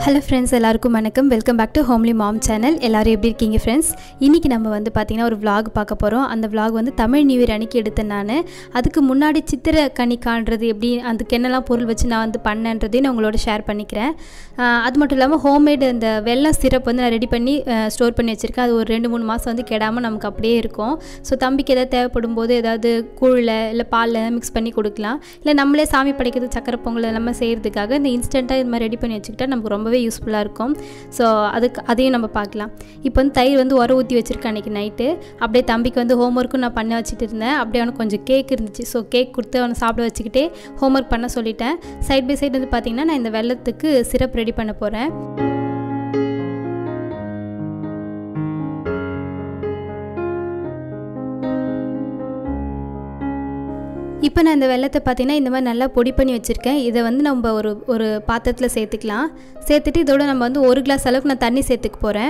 hello friends எல்லாருக்கும் வணக்கம் welcome back to homely mom channel எல்லோரும் எப்படி இருக்கீங்க ஃப்ரெண்ட்ஸ் இன்றைக்கி நம்ம வந்து பார்த்திங்கன்னா ஒரு vlog பார்க்க போகிறோம் அந்த vlog வந்து தமிழ் நியூ இயர் அன்னைக்கு எடுத்தேன் நான் அதுக்கு முன்னாடி சித்திரை கனி காண்றது எப்படி அதுக்கு என்னெல்லாம் பொருள் வச்சு நான் வந்து பண்ணேன்றதையும் நான் உங்களோட ஷேர் பண்ணிக்கிறேன் ஆஹ் அது மட்டும் இல்லாமல் ஹோம்மேடு அந்த வெள்ளம் சிரப் வந்து நான் ரெடி பண்ணி ஸ்டோர் பண்ணி வச்சுருக்கேன் அது ஒரு ரெண்டு மூணு மாதம் வந்து கெடாமல் நமக்கு அப்படியே இருக்கும் ஸோ தம்பிக்கு எதாவது தேவைப்படும் போது ஏதாவது கூழில் இல்லை பாலில் மிக்ஸ் பண்ணி கொடுக்கலாம் இல்லை நம்மளே சாமி படைக்கிறது சக்கரை பொங்கல் எல்லாமே செய்கிறதுக்காக இந்த இன்ஸ்டண்ட்டாக இது மாதிரி ரெடி பண்ணி வச்சுக்கிட்டா நமக்கு ரொம்பவே யூஸ்ஃபுல்லாக இருக்கும் ஸோ அதுக்கு அதையும் நம்ம பார்க்கலாம் இப்போ வந்து தயிர் வந்து உர ஊற்றி வச்சுருக்கேன் அன்றைக்கி நைட்டு அப்படியே தம்பிக்கு வந்து ஹோம்ஒர்க்கும் நான் பண்ண வச்சுட்டு இருந்தேன் அப்படியே அவனுக்கு கொஞ்சம் கேக் இருந்துச்சு ஸோ கேக் கொடுத்து அவனை சாப்பிட வச்சுக்கிட்டே ஹோம்ஒர்க் பண்ண சொல்லிட்டேன் சைட் பை சைடு வந்து பார்த்திங்கன்னா நான் இந்த வெள்ளத்துக்கு சிரப் ரெடி பண்ண போகிறேன் இப்போ நான் இந்த வெள்ளத்தை பார்த்தீங்கன்னா இந்த மாதிரி நல்லா பொடி பண்ணி வச்சுருக்கேன் இதை வந்து நம்ம ஒரு ஒரு பாத்திரத்தில் சேர்த்துக்கலாம் சேர்த்துட்டு இதோட நம்ம வந்து ஒரு கிளாஸ் அளவுக்கு நான் தண்ணி சேர்த்துக்க போகிறேன்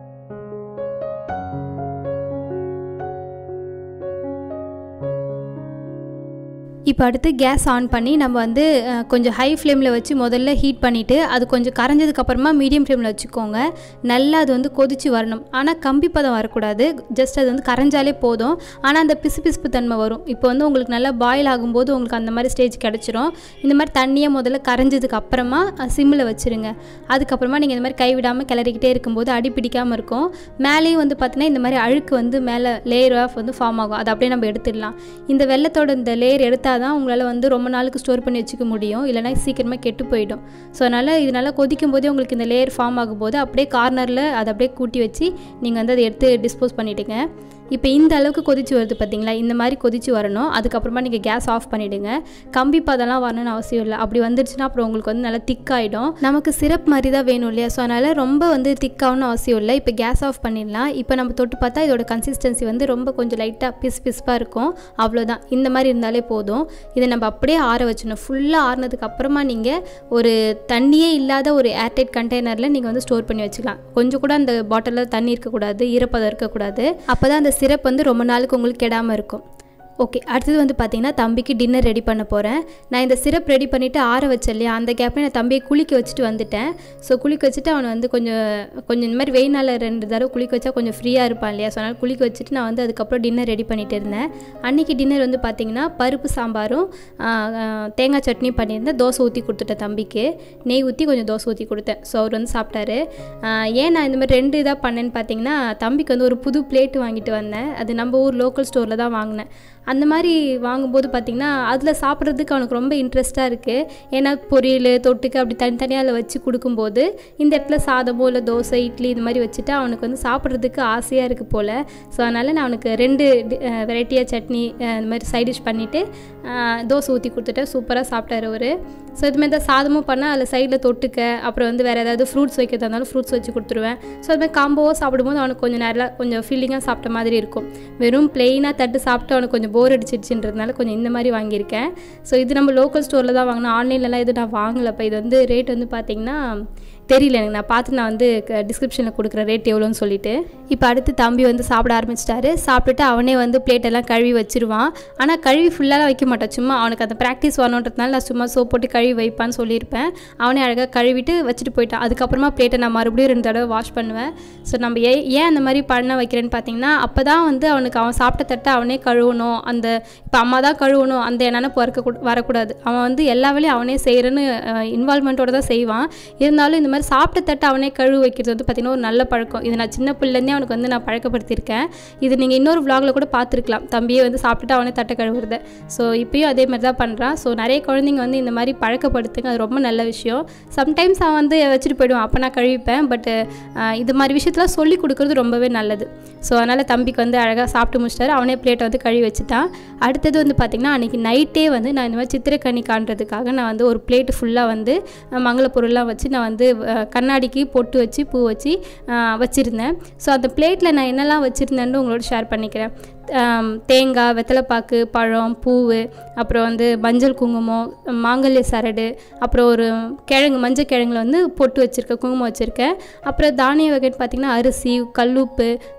இப்போ அடுத்து கேஸ் ஆன் பண்ணி நம்ம வந்து அஹ், கொஞ்சம் ஹை ஃப்ளேமில் வச்சு முதல்ல ஹீட் பண்ணிவிட்டு அது கொஞ்சம் கரைஞ்சதுக்கப்புறமா மீடியம் ஃப்ளேமில் வச்சுக்கோங்க நல்லா அது வந்து கொதிச்சு வரணும் ஆனால் கம்பி பதம் வரக்கூடாது ஜஸ்ட் அது வந்து கரைஞ்சாலே போதும் ஆனால் அந்த பிசு பிசுப்பு தன்மை வரும் இப்போ வந்து உங்களுக்கு நல்லா பாயில் ஆகும்போது உங்களுக்கு அந்த மாதிரி ஸ்டேஜ் கிடச்சிரும் இந்த மாதிரி தண்ணியை முதல்ல கரைஞ்சதுக்கு அப்புறமா சிம்மில் வச்சுருங்க அதுக்கப்புறமா நீங்கள் இந்த மாதிரி கைவிடாமல் கிளறிக்கிட்டே இருக்கும்போது அடி பிடிக்காமல் இருக்கும் மேலேயும் வந்து பார்த்தீங்கன்னா இந்த மாதிரி அழுக்கு வந்து மேலே லேயர் ஆஃப் வந்து ஃபார்ம் ஆகும் அதை அப்படியே நம்ம எடுத்துடலாம் இந்த வெள்ளத்தோட இந்த லேயர் எடுத்தால் தான் உங்களால் வந்து ரொம்ப நாளுக்கு ஸ்டோர் பண்ணி வச்சுக்க முடியும் இல்லைனா சீக்கிரமாக கெட்டு போயிடும் ஸோ அதனால் இது நல்லா கொதிக்கும் போதே உங்களுக்கு இந்த லேயர் ஃபார்ம் ஆகும்போது அப்படியே கார்னரில் அதை அப்படியே கூட்டி வச்சு நீங்கள் வந்து அதை எடுத்து டிஸ்போஸ் பண்ணிவிடுங்க இப்போ இந்த அளவுக்கு கொதிச்சு வருது பார்த்தீங்களா இந்த மாதிரி கொதிச்சு வரணும் அதுக்கப்புறமா நீங்கள் கேஸ் ஆஃப் பண்ணிவிடுங்க கம்பி பதம்லாம் வரணும்னு அவசியம் இல்லை அப்படி வந்துருச்சுன்னா அப்புறம் உங்களுக்கு வந்து நல்லா திக்காயிடும் நமக்கு சிரப் மாதிரி தான் வேணும் இல்லையா ஸோ அதனால் ரொம்ப வந்து திக்காகணும் அவசியம் இல்லை இப்போ கேஸ் ஆஃப் பண்ணிடலாம் இப்போ நம்ம தொட்டு பார்த்தா இதோட கன்சிஸ்டன்சி வந்து ரொம்ப கொஞ்சம் லைட்டாக பிஸ் பிஸ்பாக இருக்கும் அவ்வளோதான் இந்த மாதிரி இருந்தாலே போதும் இதை நம்ம அப்படியே ஆற வச்சிடணும் ஃபுல்லாக ஆறுனதுக்கு அப்புறமா நீங்கள் ஒரு தண்ணியே இல்லாத ஒரு ஏர்டைட் கண்டெய்னரில் நீங்கள் வந்து ஸ்டோர் பண்ணி வச்சுக்கலாம் கொஞ்சம் கூட அந்த பாட்டிலில் தண்ணி இருக்கக்கூடாது ஈரப்பதம் இருக்கக்கூடாது அப்போ தான் அந்த சிரப் வந்து ரொம்ப நாளுக்கு உங்களுக்கு கெடாமல் இருக்கும் ஓகே அடுத்தது வந்து பார்த்தீங்கன்னா தம்பிக்கு டின்னர் ரெடி பண்ண போகிறேன் நான் இந்த சிரப் ரெடி பண்ணிவிட்டு ஆற வச்சேன் இல்லையா அந்த கேப்பில் நான் தம்பியை குளிக்க வச்சுட்டு வந்துட்டேன் ஸோ குளிக்க வச்சுட்டு அவனை வந்து கொஞ்சம் கொஞ்சம் இந்த மாதிரி வெயில் நாளில் ரெண்டு தடவை குளிக்க வச்சா கொஞ்சம் ஃப்ரீயாக இருப்பான் இல்லையா ஸோ அதனால் குளிக்க வச்சுட்டு நான் வந்து அதுக்கப்புறம் டின்னர் ரெடி பண்ணிட்டு இருந்தேன் அன்றைக்கி டின்னர் வந்து பார்த்தீங்கன்னா பருப்பு சாம்பாரும் ஆ, ஆ, தேங்காய் சட்னி பண்ணியிருந்தேன் தோசை ஊற்றி கொடுத்துட்டேன் தம்பிக்கு நெய் ஊற்றி கொஞ்சம் தோசை ஊற்றி கொடுத்தேன் ஸோ அவர் வந்து சாப்பிட்டாரு ஆ, ஏன் நான் இந்த மாதிரி ரெண்டு இதாக பண்ணேன்னு பார்த்தீங்கன்னா தம்பிக்கு வந்து ஒரு புது பிளேட் வாங்கிட்டு வந்தேன் அது நம்ம ஊர் லோக்கல் ஸ்டோரில் தான் வாங்கினேன் அந்த மாதிரி வாங்கும்போது பார்த்திங்கன்னா அதில் சாப்பிட்றதுக்கு அவனுக்கு ரொம்ப இன்ட்ரெஸ்ட்டாக இருக்குது ஏன்னா பொரியல் தொட்டுக்கு அப்படி தனித்தனியாக அதில் வச்சு கொடுக்கும்போது இந்த இடத்துல சாதமோ இல்லை தோசை இட்லி இது மாதிரி வச்சுட்டு அவனுக்கு வந்து சாப்பிட்றதுக்கு ஆசையாக இருக்குது போல் ஸோ அதனால் நான் அவனுக்கு ரெண்டு வெரைட்டியாக சட்னி அஹ், இந்த மாதிரி சைட் டிஷ் பண்ணிவிட்டு தோசை ஊற்றி கொடுத்துட்டேன் சூப்பராக சாப்பிட்டாரு அவர் ஸோ இதுமாதிரி தான் சாதமும் பண்ணால் அதில் சைடில் தொட்டுக்க அப்புறம் வந்து வேறு ஏதாவது ஃப்ரூட்ஸ் வைக்கிறதா இருந்தாலும் ஃப்ரூட்ஸ் வச்சு கொடுத்துருவேன் ஸோ அது மாதிரி காம்போவாக சாப்பிடும்போது அவனுக்கு கொஞ்சம் நேரம் கொஞ்சம் ஃபீலிங்காக சாப்பிட்ட மாதிரி இருக்கும் வெறும் பிளெயினாக தட்டு சாப்பிட்டு அவனுக்கு கொஞ்சம் போர் அடிச்சிடுச்சுன்றதுனால கொஞ்சம் இந்த மாதிரி வாங்கியிருக்கேன் ஸோ இது நம்ம லோக்கல் ஸ்டோரில் தான் வாங்கினோம் ஆன்லைன்லலாம் எதுவும் நான் வாங்கலை இப்போ இது வந்து ரேட் வந்து பார்த்திங்கன்னா தெரியல எனக்கு நான் பார்த்து நான் வந்து டிஸ்கிரிப்ஷனில் கொடுக்குற ரேட் எவ்வளோன்னு சொல்லிட்டு இப்போ அடுத்து தம்பி வந்து சாப்பிட ஆரம்பிச்சிட்டாரு சாப்பிட்டுட்டு அவனே வந்து பிளேட்டெல்லாம் கழுவி வச்சிருவான் ஆனால் கழுவி ஃபுல்லாக வைக்க மாட்டான் சும்மா அவனுக்கு அந்த ப்ராக்டிஸ் வரணுன்றதுனால நான் சும்மா சோப் போட்டு கழுவி வைப்பான்னு சொல்லியிருப்பேன் அவனே அழகாக கழுவிட்டு வச்சுட்டு போயிட்டான் அதுக்கப்புறமா பிளேட்டை நான் மறுபடியும் ரெண்டு தடவை வாஷ் பண்ணுவேன் ஸோ நம்ம ஏன் ஏன் அந்த மாதிரி பண்ண வைக்கிறேன்னு பார்த்தீங்கன்னா அப்போ தான் வந்து அவனுக்கு அவன் சாப்பிட்ட தட்டை அவனே கழுவணும் அந்த இப்போ அம்மா தான் கழுவணும் அந்த நினப்பு வரக்க வரக்கூடாது அவன் வந்து எல்லா வேலையும் அவனே செய்கிறேன்னு இன்வால்மெண்ட்டோட தான் செய்வான் இருந்தாலும் இந்த மாதிரி சாப்பிட்ட தட்டை அவனே கழுவு வைக்கிறது வந்து பார்த்திங்கன்னா ஒரு நல்ல பழக்கம் இது நான் சின்ன பிள்ளைலேருந்தே அவனுக்கு வந்து நான் பழக்கப்படுத்தியிருக்கேன் இது நீங்கள் இன்னொரு vlogல கூட பார்த்துருக்கலாம் தம்பியே வந்து சாப்பிட்டுட்டு அவனே தட்டை கழுவுறத ஸோ இப்பயும் அதே மாதிரி தான் பண்ணுறான் ஸோ நிறைய குழந்தைங்க வந்து இந்த மாதிரி பழக்கப்படுத்துங்க அது ரொம்ப நல்ல விஷயம் சம்டைம்ஸ் அவன் வந்து வச்சுட்டு போயிடுவான் அப்போ நான் கழுவிப்பேன் பட் இது மாதிரி விஷயத்தெல்லாம் சொல்லி கொடுக்குறது ரொம்பவே நல்லது ஸோ அதனால் தம்பிக்கு வந்து அழகாக சாப்பிட்டு முடிச்சிட்டாரு அவனே பிளேட்டை வந்து கழுவி வச்சுட்டான் அடுத்தது வந்து பார்த்திங்கன்னா அன்றைக்கி நைட்டே வந்து நான் இந்த மாதிரி சித்திரக்கனி காண்றதுக்காக நான் வந்து ஒரு பிளேட் ஃபுல்லாக வந்து அஹ், மங்கள பொருள்லாம் வச்சு நான் வந்து அஹ், கண்ணாடிக்கு பொட்டு வச்சு பூ வச்சு அஹ், வச்சுருந்தேன் ஸோ அந்த பிளேட்டில் நான் என்னெல்லாம் வச்சுருந்தேன்னு உங்களோட ஷேர் பண்ணிக்கிறேன் ஆம், தேங்காய் வெத்தலைப்பாக்கு பழம் பூவு அப்புறம் வந்து மஞ்சள் குங்குமம் மாங்கல்ய சரடு அப்புறம் ஒரு கிழங்கு மஞ்சள் கிழங்குல வந்து பொட்டு வச்சுருக்கேன் குங்குமம் வச்சுருக்கேன் அப்புறம் தானிய வகைன்னு பார்த்திங்கன்னா அரிசி கல்லுப்பு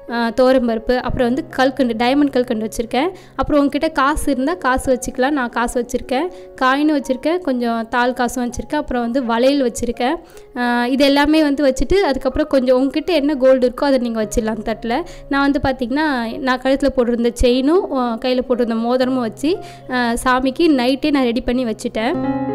தோரம்பருப்பு அப்புறம் வந்து கல்கண்டு டைமண்ட் கல்கண்டு வச்சுருக்கேன் அப்புறம் உங்ககிட்ட காசு இருந்தால் காசு வச்சுக்கலாம் நான் காசு வச்சுருக்கேன் காயினும் வச்சுருக்கேன் கொஞ்சம் தாள் காசும் வச்சுருக்கேன் அப்புறம் வந்து வளையல் வச்சுருக்கேன் இது எல்லாமே வந்து வச்சுட்டு அதுக்கப்புறம் கொஞ்சம் உங்ககிட்ட என்ன கோல்டு இருக்கோ அதை நீங்கள் வச்சிடலாம் தட்டில் நான் வந்து பார்த்திங்கன்னா நான் கழுத்தில் போட்டிருந்த செயினும் கையில் போட்டிருந்த மோதிரமும் வச்சு சாமிக்கு நைட்டே நான் ரெடி பண்ணி வச்சுட்டேன்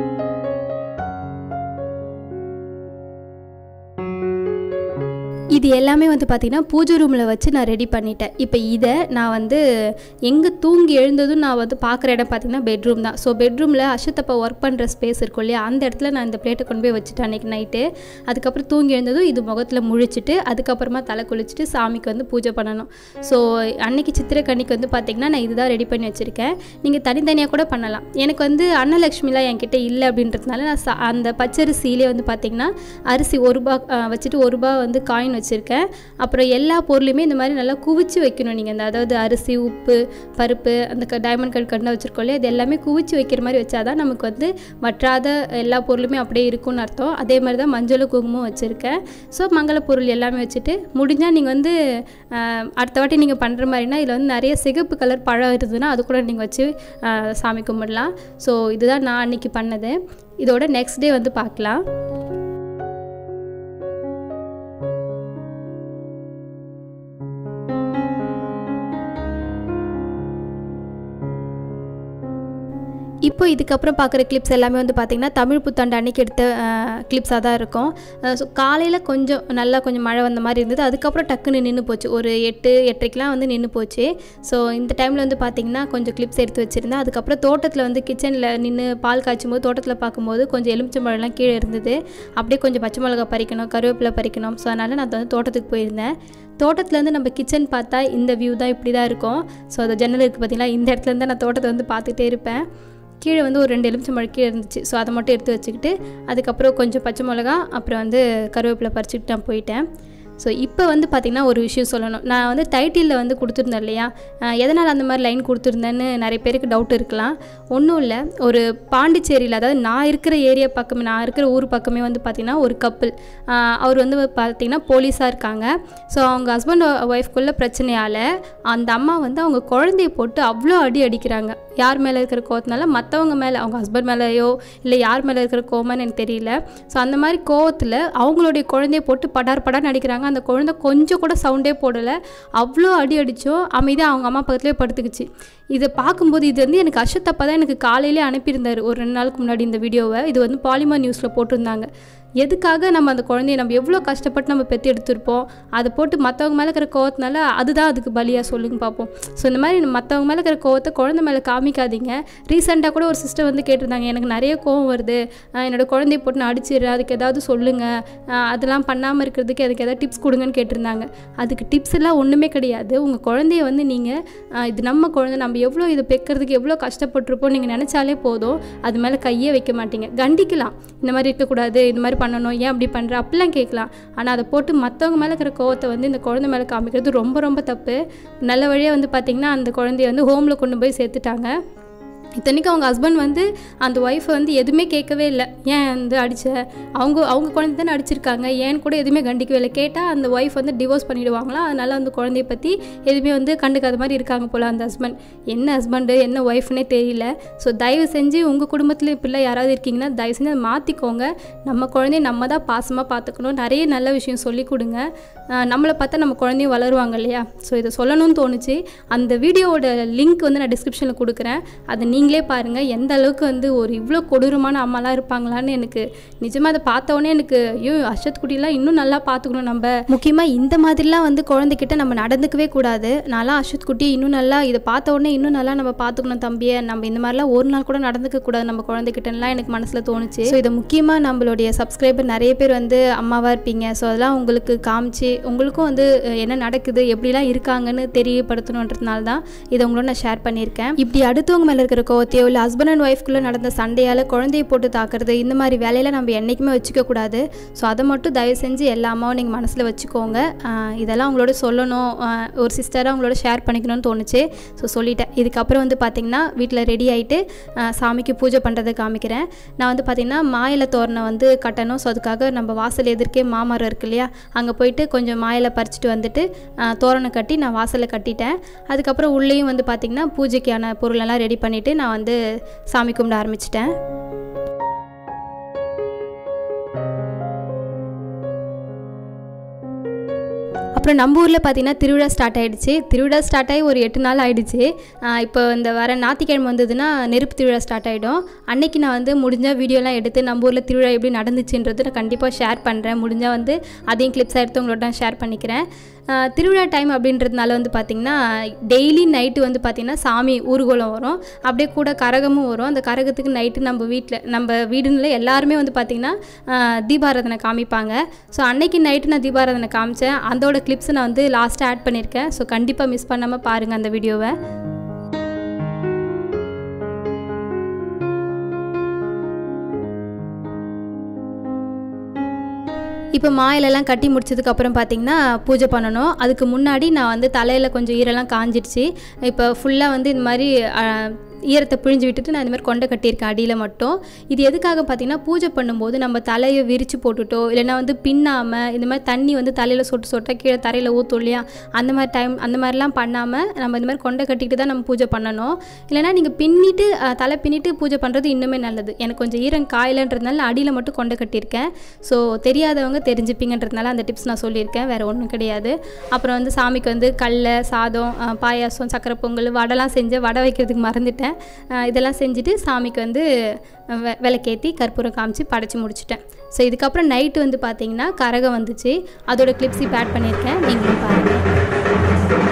இது எல்லாமே வந்து பார்த்திங்கன்னா பூஜை ரூமில் வச்சு நான் ரெடி பண்ணிட்டேன் இப்போ இதை நான் வந்து எங்கே தூங்கி எழுந்ததும் நான் வந்து பார்க்குற இடம் பார்த்திங்கன்னா பெட்ரூம் தான் ஸோ பெட்ரூமில் அஷத்தப்பா ஒர்க் பண்ணுற ஸ்பேஸ் இருக்கும் இல்லையா அந்த இடத்துல நான் இந்த பிளேட்டை கொண்டு போய் வச்சுட்டேன் அன்றைக்கி நைட்டு அதுக்கப்புறம் தூங்கி எழுந்ததும் இது முகத்தில் முழிச்சிட்டு அதுக்கப்புறமா தலை குளிச்சுட்டு சாமிக்கு வந்து பூஜை பண்ணணும் ஸோ அன்னைக்கு சித்திரக்கண்ணிக்கு வந்து பார்த்திங்கன்னா நான் இதுதான் ரெடி பண்ணி வச்சுருக்கேன் நீங்கள் தனித்தனியாக கூட பண்ணலாம் எனக்கு வந்து அன்னலக்ஷ்மிலாம் என்கிட்ட இல்லை அப்படின்றதுனால நான் சா அந்த பச்சரிசியிலே வந்து பார்த்திங்கன்னா அரிசி ஒரு ரூபா வச்சுட்டு ஒரு ரூபா வந்து காயின் வச்சுருக்கேன் அப்புறம் எல்லா பொருளையுமே இந்த மாதிரி நல்லா குவிச்சு வைக்கணும் நீங்கள் இந்த அதாவது அரிசி உப்பு பருப்பு அந்த க டைமண்ட் கல் கண்டை வச்சுருக்கோம் இல்லையா இது எல்லாமே குவிச்சு வைக்கிற மாதிரி வச்சாதான் நமக்கு வந்து வற்றாத எல்லா பொருளுமே அப்படியே இருக்கும்னு அர்த்தம் அதே மாதிரி தான் மஞ்சளும் குங்குமம் வச்சுருக்கேன் ஸோ மங்கள பொருள் எல்லாமே வச்சுட்டு முடிஞ்சால் நீங்கள் வந்து அடுத்த வாட்டி நீங்கள் பண்ணுற மாதிரினா இதில் வந்து நிறைய சிகப்பு கலர் பழம் இருந்ததுன்னா அது கூட நீங்கள் வச்சு சாமி கும்பிடலாம் ஸோ இதுதான் நான் அன்றைக்கி பண்ணது இதோட நெக்ஸ்ட் டே வந்து பார்க்கலாம் இப்போ இதுக்கப்புறம் பார்க்குற கிளிப்ஸ் எல்லாமே வந்து பார்த்திங்கன்னா தமிழ் புத்தாண்டு அன்னைக்கு எடுத்த கிளிப்ஸாக தான் இருக்கும் ஸோ காலையில் கொஞ்சம் நல்லா கொஞ்சம் மழை வந்த மாதிரி இருந்தது அதுக்கப்புறம் டக்குன்னு நின்று போச்சு ஒரு எட்டு எட்டரைக்கெலாம் வந்து நின்று போச்சு ஸோ இந்த டைமில் வந்து பார்த்திங்கன்னா கொஞ்சம் கிளிப்ஸ் எடுத்து வச்சுருந்தேன் அதுக்கப்புறம் தோட்டத்தில் வந்து கிச்சனில் நின்று பால் காய்ச்சும் போது தோட்டத்தில் பார்க்கும்போது கொஞ்சம் எலுமிச்சம்பழம்லாம் கீழே இருந்தது அப்படியே கொஞ்சம் பச்சை மிளகா பறிக்கணும் கருவேப்பிலை பறிக்கணும் ஸோ அதனால் நான் வந்து தோட்டத்துக்கு போயிருந்தேன் தோட்டத்துலேருந்து நம்ம கிச்சன் பார்த்தா இந்த வியூ தான் இப்படி தான் இருக்கும் ஸோ அந்த ஜன்னல் இருக்குது பார்த்திங்களா இந்த இடத்துலேருந்து நான் தோட்டத்தை வந்து பார்த்துட்டே இருப்பேன் கீழே வந்து ஒரு ரெண்டு எலுமிச்சம்பழம் கீழே இருந்துச்சு ஸோ அதை மட்டும் எடுத்து வச்சுக்கிட்டு அதுக்கப்புறம் கொஞ்சம் பச்சை மிளகா அப்புறம் வந்து கருவேப்பிலை பறிச்சுட்டு நான் போயிட்டேன் ஸோ இப்போ வந்து பார்த்திங்கன்னா ஒரு விஷயம் சொல்லணும் நான் வந்து டைட்டிலில் வந்து கொடுத்துருந்தேன் இல்லையா எதனால் அந்த மாதிரி லைன் கொடுத்துருந்தேன்னு நிறைய பேருக்கு டவுட் இருக்கலாம் ஒன்றும் இல்லை ஒரு பாண்டிச்சேரியில் அதாவது நான் இருக்கிற ஏரியா பக்கமே நான் இருக்கிற ஊர் பக்கமே வந்து பார்த்திங்கன்னா ஒரு கப்பிள் அவர் வந்து பார்த்திங்கன்னா போலீஸாக இருக்காங்க ஸோ அவங்க ஹஸ்பண்ட் ஒய்ஃப்குள்ள பிரச்சனையால் அந்த அம்மா வந்து அவங்க குழந்தைய போட்டு அவ்வளோ அடி அடிக்கிறாங்க யார் மேலே இருக்கிற கோவத்தினால மற்றவங்க மேலே அவங்க ஹஸ்பண்ட் மேலேயோ இல்லை யார் மேலே இருக்கிற கோவமான்னு எனக்கு தெரியல ஸோ அந்த மாதிரி கோவத்தில் அவங்களுடைய குழந்தைய போட்டு படார் படார் நடிக்கிறாங்க அந்த குழந்தை கொஞ்சம் கூட சவுண்டே போடலை அவ்வளோ அடி அடித்தோம் அமைதியாக அவங்க அம்மா பக்கத்துலேயே படுத்துக்குச்சு இதை பார்க்கும்போது இது வந்து எனக்கு அஷத்தப்பா தான் எனக்கு காலையிலே அனுப்பியிருந்தார் ஒரு ரெண்டு நாளுக்கு முன்னாடி இந்த வீடியோவை இது வந்து பாலிமர் நியூஸில் போட்டிருந்தாங்க எதுக்காக நம்ம அந்த குழந்தைய நம்ம எவ்வளோ கஷ்டப்பட்டு நம்ம பெற்று எடுத்திருப்போம் அதை போட்டு மற்றவங்க மேலே இருக்கிற கோவத்தினால அதுதான் அதுக்கு பலியாக சொல்லுங்க பார்ப்போம் ஸோ இந்த மாதிரி மற்றவங்க மேலே இருக்கிற கோவத்தை குழந்தை மேலே காமிக்காதீங்க ரீசெண்டாக கூட ஒரு சிஸ்டர் வந்து கேட்டிருந்தாங்க எனக்கு நிறைய கோவம் வருது என்னோடய குழந்தைய போட்டு நான் அடிச்சிடுறேன் அதுக்கு ஏதாவது சொல்லுங்கள் அதெல்லாம் பண்ணாமல் இருக்கிறதுக்கு அதுக்கு ஏதாவது டிப்ஸ் கொடுங்கன்னு கேட்டிருந்தாங்க அதுக்கு டிப்ஸ் எல்லாம் ஒன்றுமே கிடையாது உங்கள் குழந்தைய வந்து நீங்கள் இது நம்ம குழந்தை நம்ம எவ்வளோ இதை பெக்கிறதுக்கு எவ்வளோ கஷ்டப்பட்டிருப்போம் நீங்கள் நினச்சாலே போதும் அது மேலே கையே வைக்க மாட்டீங்க கண்டிக்கலாம் இந்த மாதிரி இருக்கக்கூடாது இந்த மாதிரி பண்ணணும் ஏன் அப்படி பண்ணுற அப்படிலாம் கேட்கலாம் ஆனால் அதை போட்டு மற்றவங்க மேலே இருக்கிற கோவத்தை வந்து இந்த குழந்தை மேலே காமிக்கிறது ரொம்ப ரொம்ப தப்பு நல்ல வழியாக வந்து பார்த்திங்கன்னா அந்த குழந்தைய வந்து ஹோமில் கொண்டு போய் சேர்த்துட்டாங்க இத்தனைக்கும் அவங்க ஹஸ்பண்ட் வந்து அந்த ஒய்ஃபை வந்து எதுவுமே கேட்கவே இல்லை ஏன் வந்து அடித்த அவங்க அவங்க குழந்தை தானே அடிச்சிருக்காங்க ஏன்னு கூட எதுவுமே கண்டிக்கவே இல்லை கேட்டால் அந்த ஒய்ஃப் வந்து டிவோர்ஸ் பண்ணிவிடுவாங்களா அதனால் அந்த குழந்தைய பற்றி எதுவுமே வந்து கண்டுக்காத மாதிரி இருக்காங்க போல் அந்த ஹஸ்பண்ட் என்ன ஹஸ்பண்டு என்ன ஒய்ஃப்னே தெரியல ஸோ தயவு செஞ்சு உங்கள் குடும்பத்தில் இப்படிலாம் யாராவது இருக்கீங்கன்னா தயவு செஞ்சு அதை மாற்றிக்கோங்க நம்ம குழந்தைய நம்ம தான் பாசமாக பார்த்துக்கணும் நிறைய நல்ல விஷயம் சொல்லி கொடுங்க நம்மளை பார்த்தா நம்ம குழந்தையும் வளருவாங்க இல்லையா ஸோ இதை சொல்லணும்னு தோணுச்சு அந்த வீடியோவோட லிங்க் வந்து நான் டிஸ்கிரிப்ஷனில் கொடுக்குறேன் அதை நீங்களே பாருங்கள் எந்த அளவுக்கு வந்து ஒரு இவ்வளோ கொடூரமான அம்மாலாம் இருப்பாங்களான்னு எனக்கு நிஜமாக அதை பார்த்தோன்னே எனக்கு ஐயோ அஷத் குட்டிலாம் இன்னும் நல்லா பார்த்துக்கணும் நம்ம முக்கியமாக இந்த மாதிரிலாம் வந்து குழந்தைகிட்ட நம்ம நடந்துக்கவே கூடாது நான்லாம் அஷத் குட்டி இன்னும் நல்லா இதை பார்த்த உடனே இன்னும் நல்லா நம்ம பார்த்துக்கணும் தம்பியை நம்ம இந்த மாதிரிலாம் ஒரு நாள் கூட நடந்துக்க கூடாது நம்ம குழந்தைகிட்டலாம் எனக்கு மனசில் தோணுச்சு ஸோ இதை முக்கியமாக நம்மளுடைய சப்ஸ்கிரைபர் நிறைய பேர் வந்து அம்மாவாக இருப்பீங்க ஸோ அதெல்லாம் உங்களுக்கு காமிச்சு உங்களுக்கும் வந்து என்ன நடக்குது எப்படிலாம் இருக்காங்கன்னு தெரியப்படுத்தணுன்றதுனால தான் இதை உங்களோட நான் ஷேர் பண்ணியிருக்கேன் இப்படி அடுத்தவங்க மேலே இருக்கிற கோவத்தையோ இல்லை ஹஸ்பண்ட் அண்ட் ஒய்ஃப்குள்ளே நடந்த சண்டையால் குழந்தையை போட்டு தாக்குறது இந்த மாதிரி வேலையெல்லாம் நம்ம என்றைக்குமே வச்சுக்கக்கூடாது ஸோ அதை மட்டும் தயவு செஞ்சு எல்லா அம்மாவும் நீங்கள் மனசில் வச்சுக்கோங்க ஆஹ் இதெல்லாம் உங்களோட சொல்லணும் ஆஹ் ஒரு சிஸ்டராக உங்களோட ஷேர் பண்ணிக்கணும்னு தோணுச்சு ஸோ சொல்லிட்டேன் இதுக்கப்புறம் வந்து பார்த்திங்கன்னா வீட்டில் ரெடி ஆகிட்டு சாமிக்கு பூஜை பண்ணுறதை காமிக்கிறேன் நான் வந்து பார்த்திங்கன்னா மாயிலை தோரணை வந்து கட்டணும் ஸோ அதுக்காக நம்ம வாசல் எதிர்க்கே மாமரம் இருக்கு இல்லையா அங்கே போயிட்டு கொஞ்சம் மாயிலை பறிச்சுட்டு வந்துட்டு ஆஹ் தோரணை கட்டி நான் வாசலில் கட்டிட்டேன் அதுக்கப்புறம் உள்ளேயும் வந்து பார்த்திங்கன்னா பூஜைக்கான பொருளெல்லாம் ரெடி பண்ணிவிட்டு நான் வந்து சாமி கும்பிட ஆரம்பிச்சிட்டேன் அப்புறம் நம்ம ஊரில் பார்த்தீங்கன்னா திருவிழா ஸ்டார்ட் ஆகிடுச்சு திருவிழா ஸ்டார்ட் ஆகி ஒரு எட்டு நாள் ஆகிடுச்சு இப்போ இந்த வர ஞாயிற்றுக்கிழமை வந்ததுன்னா நெருப்பு திருவிழா ஸ்டார்ட் ஆகிடும் அன்னைக்கு நான் வந்து முடிஞ்சால் வீடியோலாம் எடுத்து நம்ம ஊரில் திருவிழா எப்படி நடந்துச்சுன்றது நான் கண்டிப்பாக ஷேர் பண்ணுறேன் முடிஞ்சால் வந்து அதையும் கிளிப்ஸாக எடுத்து உங்களோட நான் ஷேர் பண்ணிக்கிறேன் ஆஹ் திருவிழா டைம் அப்படின்றதுனால வந்து பார்த்திங்கன்னா டெய்லி நைட்டு வந்து பார்த்திங்கன்னா சாமி ஊர்வலம் வரும் அப்படியே கூட கரகமும் வரும் அந்த கரகத்துக்கு நைட்டு நம்ம வீட்டில் நம்ம வீடுல எல்லாருமே வந்து பார்த்திங்கன்னா ஆஹ் தீபாராதனை காமிப்பாங்க ஸோ அன்னைக்கு நைட்டு நான் தீபாராதனை காமிச்சேன் அதோட கிளிப்ஸை நான் வந்து லாஸ்ட்டாக ஆட் பண்ணியிருக்கேன் ஸோ கண்டிப்பாக மிஸ் பண்ணாமல் பாருங்கள் அந்த வீடியோவை இப்போ மாயிலெல்லாம் கட்டி முடிச்சதுக்கப்புறம் பார்த்தீங்கன்னா பூஜை பண்ணணும் அதுக்கு முன்னாடி நான் வந்து தலையில் கொஞ்சம் ஈரெல்லாம் காஞ்சிடுச்சு இப்போ ஃபுல்லாக வந்து இந்த மாதிரி அஹ், ஈரத்தை பிழிஞ்சு விட்டுட்டு நான் இந்த மாதிரி கொண்டை கட்டியிருக்கேன் அடியில் மட்டும் இது எதுக்காக பார்த்தீங்கன்னா பூஜை பண்ணும்போது நம்ம தலையை விரித்து போட்டுட்டோ இல்லைன்னா வந்து பின்னாமல் இந்த மாதிரி தண்ணி வந்து தலையில் சொட்டு சொட்டாக கீழே தரையில் ஊற்றும் இல்லையா அந்த மாதிரி டைம் அந்த மாதிரிலாம் பண்ணாமல் நம்ம இந்த மாதிரி கொண்டை கட்டிட்டு தான் நம்ம பூஜை பண்ணணும் இல்லைன்னா நீங்கள் பின்னிட்டு அஹ், தலை பின்னிட்டு பூஜை பண்ணுறது இன்னுமே நல்லது எனக்கு கொஞ்சம் ஈரம் காயலன்றதுனால அடியில் மட்டும் கொண்டை கட்டியிருக்கேன் ஸோ தெரியாதவங்க தெரிஞ்சுப்பீங்கன்றதுனால அந்த டிப்ஸ் நான் சொல்லியிருக்கேன் வேறு ஒன்றும் கிடையாது அப்புறம் வந்து சாமிக்கு வந்து கடல சாதம் அஹ், பாயாசம் சக்கரை பொங்கல் வடைலாம் செஞ்சு வடை வைக்கிறதுக்கு மறந்துட்டேன் அஹ், இதெல்லாம் செஞ்சுட்டு சாமிக்கு வந்து அஹ், வெ- விளக்கேத்தி கற்பூரம் காமிச்சு படைச்சு முடிச்சிட்டேன் ஸோ இதுக்கப்புறம் நைட்டு வந்து பார்த்தீங்கன்னா கரகம் வந்துச்சு அதோட கிளிப்ஸ் இப்போ ஆட் பண்ணியிருக்கேன் நீங்களும் பாருங்கள்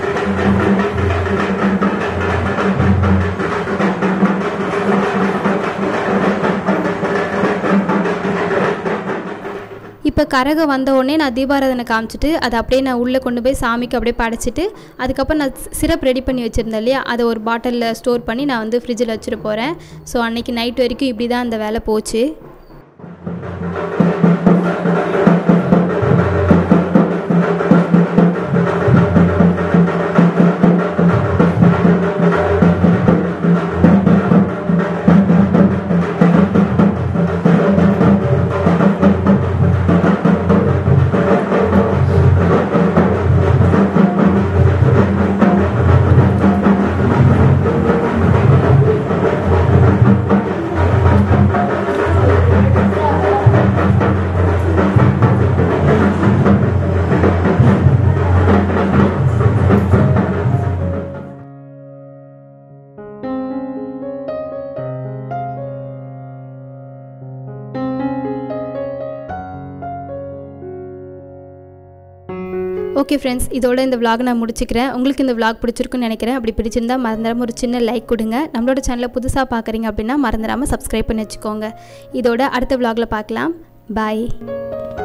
இப்போ கரகம் வந்த உடனே நான் தீபாராதனை காமிச்சிட்டு அதை அப்படியே நான் உள்ளே கொண்டு போய் சாமிக்கு அப்படியே படைச்சிட்டு அதுக்கப்புறம் நான் சிரப் ரெடி பண்ணி வச்சுருந்தேன் இல்லையா அதை ஒரு பாட்டிலில் ஸ்டோர் பண்ணி நான் வந்து ஃப்ரிட்ஜில் வச்சுட்டு போகிறேன் ஸோ அன்னைக்கு நைட் வரைக்கும் இப்படி தான் அந்த வேலை போச்சு ஓகே ஃப்ரெண்ட்ஸ் இதோட இந்த vlog நான் முடிச்சுக்கிறேன் உங்களுக்கு இந்த vlog பிடிச்சிருக்குன்னு நினைக்கிறேன் அப்படி பிடிச்சிருந்தா மறந்துடாமல் ஒரு சின்ன லைக் கொடுங்க நம்மளோட சேனலை புதுசாக பார்க்குறீங்க அப்படின்னா மறந்துடாமல் சப்ஸ்கிரைப் பண்ணி வச்சுக்கோங்க இதோட அடுத்த vlogல பார்க்கலாம் பாய்